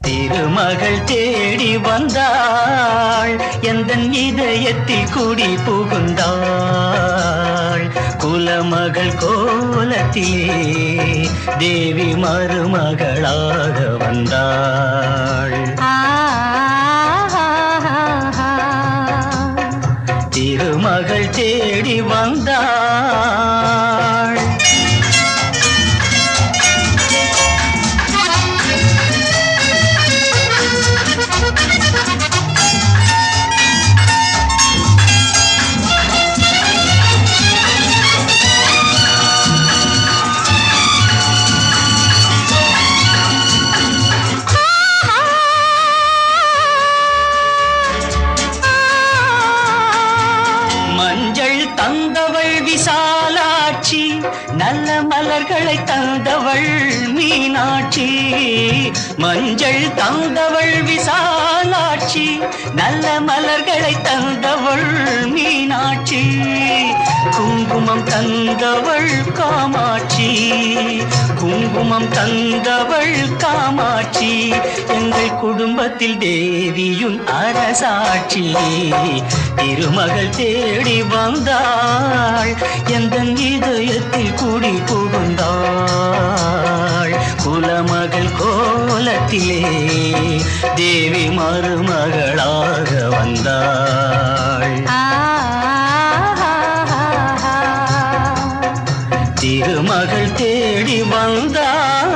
திருமகள் தேடி வந்தாள் எந்த இதயத்தில் குடி புகுந்தாள் குலமகள் கோலத்திலே தேவி மருமகளாக வந்தாள் திருமகள் தேடி வந்தாள் மஞ்சள் தந்தவள் விசாலாட்சி நல்ல மலர்களை தந்தவள் மீனாட்சி மஞ்சள் தந்தவள் விசாலாட்சி நல்ல மலர்களை தந்தவள் மீனாட்சி குங்குமம் தந்தவள் காமாட்சி குங்குமம் தந்தவள் காமாட்சி எங்கள் குடும்பத்தில் தேவியும் அரசாட்சி திருமகள் தேடி வந்தாள் எந்த இதயத்தில் குடி புகுந்தாள் குலமகள் கோலத்திலே தேவி மருமகளாக வந்தாள் திருமகள் தேடி வந்தாள்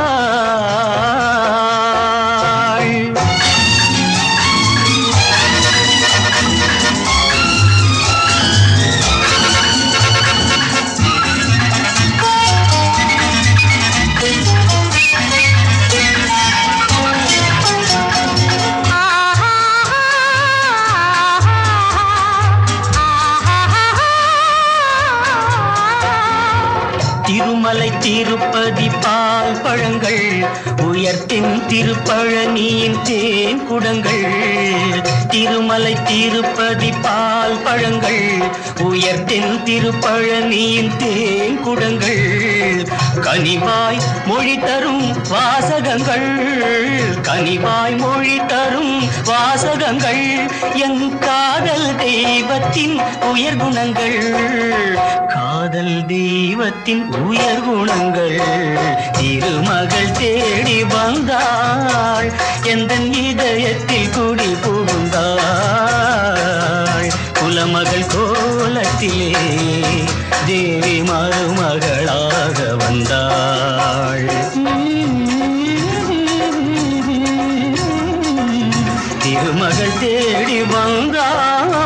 திருமலை திருப்பதி பால் பழங்கள் உயர்த்தின் திருப்பழனியின் தேன் குடங்கள் திருமலை திருப்பதி பால் பழங்கள் உயர்த்தின் திருப்பழனியின் தேன் குடங்கள் கனிவாய் மொழி தரும் வாசகங்கள் கனிவாய் மொழி தரும் வாசகங்கள் என் காதல் தெய்வத்தின் உயர் குணங்கள் காதல் தெய்வத்தின் உயர் குணங்கள் திருமகள் தேடி வந்தாள் எந்த இதயத்தில் குடி புகுந்தாள் குலமகள் கோலத்திலே தேவி மருமகளாக வந்தாள் திருமகள் தேடி வந்தாள்